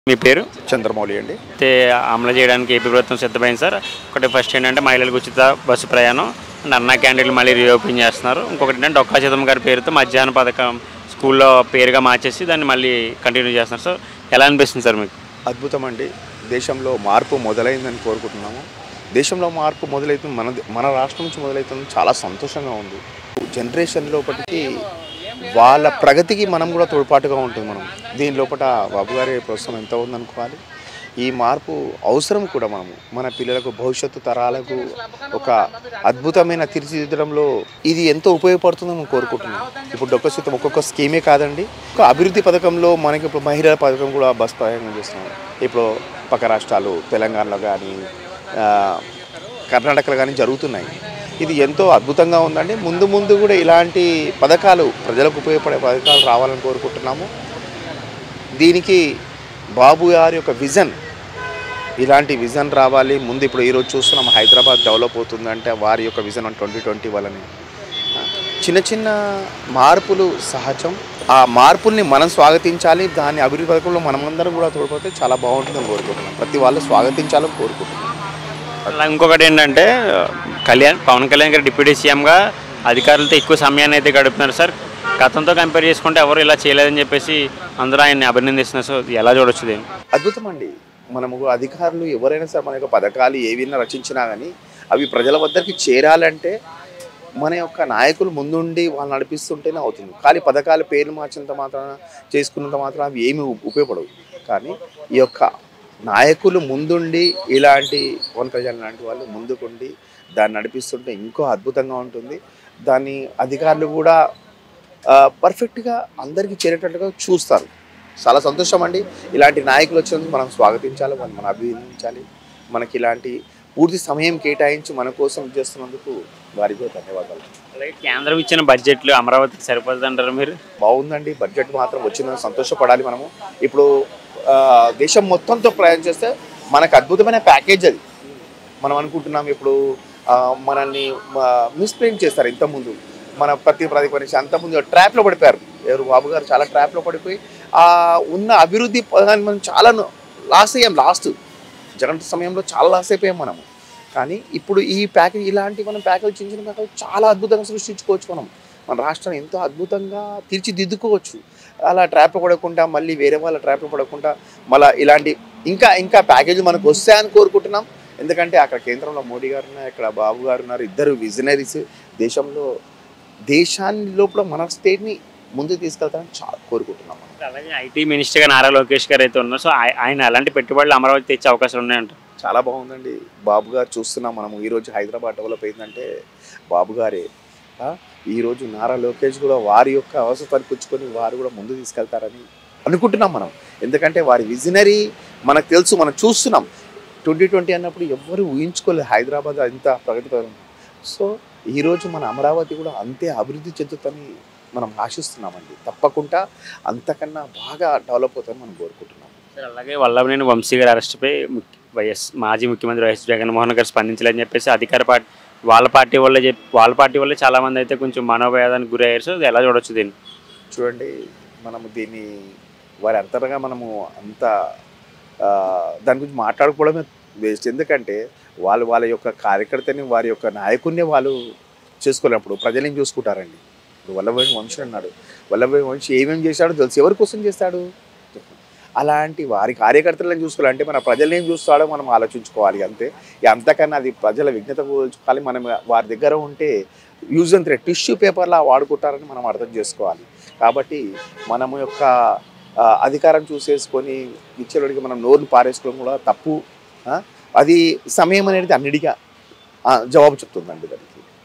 మీ పేరు చంద్రమౌళి అండి అయితే అమలు చేయడానికి ఏపీ ప్రభుత్వం సిద్ధమైంది సార్ ఒకటి ఫస్ట్ ఏంటంటే మహిళలకు ఉచిత బస్సు ప్రయాణం అండ్ అన్నా క్యాంటీన్లు మళ్ళీ రీఓపెన్ చేస్తున్నారు ఇంకొకటి ఏంటంటే డొక్కా చిదం గారి పేరుతో మధ్యాహ్న పథకం స్కూల్లో పేరుగా మార్చేసి దాన్ని మళ్ళీ కంటిన్యూ చేస్తున్నారు సార్ ఎలా అనిపిస్తుంది సార్ మీకు అద్భుతం అండి దేశంలో మార్పు మొదలైందని కోరుకుంటున్నాము దేశంలో మార్పు మొదలవుతుంది మన మన రాష్ట్రం నుంచి మొదలవుతుంది చాలా సంతోషంగా ఉంది జనరేషన్ లోపటికి వాళ్ళ ప్రగతికి మనం కూడా తోడ్పాటుగా ఉంటుంది మనం దీని లోపల బాబు గారి ప్రోత్సాహం ఎంత ఉందనుకోవాలి ఈ మార్పు అవసరం కూడా మనము మన పిల్లలకు భవిష్యత్తు తరాలకు ఒక అద్భుతమైన తీర్చిదిద్దడంలో ఇది ఎంతో ఉపయోగపడుతుందని మనం కోరుకుంటున్నాం ఇప్పుడు డొక్క శాతం ఒక్కొక్క స్కీమే కాదండి ఒక అభివృద్ధి పథకంలో మనకి ఇప్పుడు మహిళల పథకం కూడా బస్ ప్రయాణం చేస్తున్నాం ఇప్పుడు పక్క రాష్ట్రాలు తెలంగాణలో కానీ కర్ణాటకలో కానీ జరుగుతున్నాయి ఇది ఎంతో అద్భుతంగా ఉందండి ముందు ముందు కూడా ఇలాంటి పథకాలు ప్రజలకు ఉపయోగపడే పథకాలు రావాలని కోరుకుంటున్నాము దీనికి బాబు గారి యొక్క విజన్ ఇలాంటి విజన్ రావాలి ముందు ఇప్పుడు ఈరోజు చూస్తున్నాం హైదరాబాద్ డెవలప్ అవుతుందంటే వారి యొక్క విజన్ ట్వంటీ ట్వంటీ వలని చిన్న చిన్న మార్పులు సహజం ఆ మార్పుల్ని మనం స్వాగతించాలి దాని అభివృద్ధి పథకంలో మనమందరం కూడా తోడ్పడితే చాలా బాగుంటుందని కోరుకుంటున్నాం ప్రతి వాళ్ళు స్వాగతించాలని కోరుకుంటున్నాం అలా ఇంకొకటి ఏంటంటే కళ్యాణ్ పవన్ కళ్యాణ్ గారు డిప్యూటీ సీఎంగా అధికారులతో ఎక్కువ సమయాన్ని అయితే గడుపుతున్నారు సార్ గతంతో కంపేర్ చేసుకుంటే ఎవరు ఇలా చేయలేదని చెప్పేసి అందరూ ఆయన్ని అభినందిస్తున్నారు సో ఇది ఎలా చూడొచ్చు దీన్ని అద్భుతం అండి మనము అధికారులు ఎవరైనా సరే మన యొక్క పథకాలు ఏవైనా రచించినా కానీ అవి ప్రజల వద్దకి చేరాలంటే మన యొక్క నాయకులు ముందుండి వాళ్ళు నడిపిస్తుంటేనే అవుతుంది కానీ పథకాల పేర్లు మార్చినంత మాత్రాన చేసుకున్నంత మాత్రం అవి ఏమి ఉ- ఉపయోగపడవు కానీ ఈ యొక్క నాయకులు ముందుండి ఇలాంటి పవన్ కళ్యాణ్ లాంటి వాళ్ళు ముందుకుండి దాన్ని నడిపిస్తుంటే ఇంకో అద్భుతంగా ఉంటుంది దాన్ని అధికారులు కూడా ఆ, పర్ఫెక్ట్గా అందరికీ చేరేటట్టుగా చూస్తారు చాలా సంతోషం అండి ఇలాంటి నాయకులు వచ్చినందుకు మనం స్వాగతించాలి వాళ్ళని మనం అభినందించాలి మనకి ఇలాంటి పూర్తి సమయం కేటాయించి మన కోసం చేస్తున్నందుకు వారికి కూడా ధన్యవాదాలు అలాగే కేంద్రం ఇచ్చిన బడ్జెట్లు అమరావతికి సరిపోతుంది అంటారు మీరు బాగుందండి బడ్జెట్ మాత్రం వచ్చిందని సంతోషపడాలి మనము ఇప్పుడు ఆ, దేశం మొత్తంతో ప్రయాణం చేస్తే మనకు అద్భుతమైన ప్యాకేజ్ అది మనం అనుకుంటున్నాం ఇప్పుడు ఆ, మనల్ని మిస్ప్రింట్ చేస్తారు ఇంతకుముందు మన ప్రతి ప్రతిపక్ష అంతకుముందు ట్రాప్లో పడిపోయారు ఎవరు బాబు గారు చాలా ట్రాప్లో పడిపోయి ఆ ఉన్న అభివృద్ధి పదాన్ని మనం చాలా లాస్ అయ్యాం లాస్ట్ జగన్ సమయంలో చాలా లాస్ అయిపోయాం మనము కానీ ఇప్పుడు ఈ ప్యాకేజ్ ఇలాంటి మనం ప్యాకేజ్ చిన్న చిన్న ప్యాకేజ్ చాలా అద్భుతంగా సృష్టించుకోవచ్చు మనం మన రాష్ట్రాన్ని ఎంతో అద్భుతంగా తీర్చిదిద్దుకోవచ్చు అలా ట్రాప్ పడకుండా మళ్ళీ వేరే వాళ్ళ ట్రాప్ పడకుండా మళ్ళీ ఇలాంటి ఇంకా ఇంకా ప్యాకేజీలు మనకు వస్తాయని కోరుకుంటున్నాం ఎందుకంటే అక్కడ కేంద్రంలో మోడీ గారు ఉన్నారు ఇక్కడ బాబు గారు ఉన్నారు ఇద్దరు విజనరీస్ దేశంలో దేశాన్ని లోపల మన స్టేట్ని ముందుకు తీసుకెళ్తారని చాలా కోరుకుంటున్నాం మనం. అలాగే ఐటీ మినిస్టర్గా నారా లోకేష్ గారు అయితే ఉన్నారు సో ఆయ- ఆయన అలాంటి పెట్టుబడులు అమరావతి తెచ్చే అవకాశాలు ఉన్నాయంట చాలా బాగుందండి బాబు గారు చూస్తున్నాం మనం ఈరోజు హైదరాబాద్ డెవలప్ అయిందంటే బాబు గారే ఆ, ఈరోజు నారా లోకేష్ కూడా వారి యొక్క అవసరాన్ని పుచ్చుకొని వారు కూడా ముందు తీసుకెళ్తారని అనుకుంటున్నాం మనం ఎందుకంటే వారి విజనరీ మనకు తెలుసు మనం చూస్తున్నాం ట్వంటీ ట్వంటీ అన్నప్పుడు ఎవ్వరు ఊహించుకోలేదు హైదరాబాద్ అంత ప్రగతి పదం సో ఈరోజు మన అమరావతి కూడా అంతే అభివృద్ధి చెందుతుందని మనం ఆశిస్తున్నామండి తప్పకుండా అంతకన్నా బాగా డెవలప్ అవుతుందని మనం కోరుకుంటున్నాం సార్ అలాగే వల్లభనేని వంశీ గారి అరెస్ట్పై ముఖ్య- వైఎస్ మాజీ ముఖ్యమంత్రి వైఎస్ జగన్మోహన్ గారు స్పందించలేదని చెప్పేసి అధికార పార్టీ వాళ్ళ పార్టీ వల్లే చెప్ వాళ్ళ పార్టీ వల్లే చాలా మంది అయితే కొంచెం మనోభేదానికి గురయ్యారు సో ఇది ఎలా చూడొచ్చు దీన్ని చూడండి మనము దీన్ని వారి అంతరంగా మనము అంత ఆ, దాని గురించి మాట్లాడుకోవడమే వేస్ట్ ఎందుకంటే వాళ్ళు వాళ్ళ యొక్క కార్యకర్తని వారి యొక్క నాయకుడిని వాళ్ళు చేసుకోలేనప్పుడు ప్రజలు ఏం చూసుకుంటారండి ఇప్పుడు వల్లభాయి వంశీ అన్నాడు వల్లభాయి వంశీ ఏమేమి చేశాడో తెలుసు ఎవరి కోసం చేస్తాడు అలాంటి వారి కార్యకర్తలను చూసుకోవాలంటే మన ప్రజలు ఏం చూస్తాడో మనం ఆలోచించుకోవాలి అంతే ఇక అంతకన్నా అది ప్రజల విజ్ఞత చూసుకోవాలి మనం వారి దగ్గర ఉంటే యూజ్ అండ్ థ్రెడ్ టిష్యూ పేపర్లా వాడుకుంటారని మనం అర్థం చేసుకోవాలి కాబట్టి మనము యొక్క ఆ, అధికారం చూసేసుకొని ఇచ్చేవాడికి మనం నోరుని పారేసుకోవడం కూడా తప్పు ఆ? అది సమయం అనేది అన్నిటిగా ఆ, జవాబు చెప్తుందండి దానికి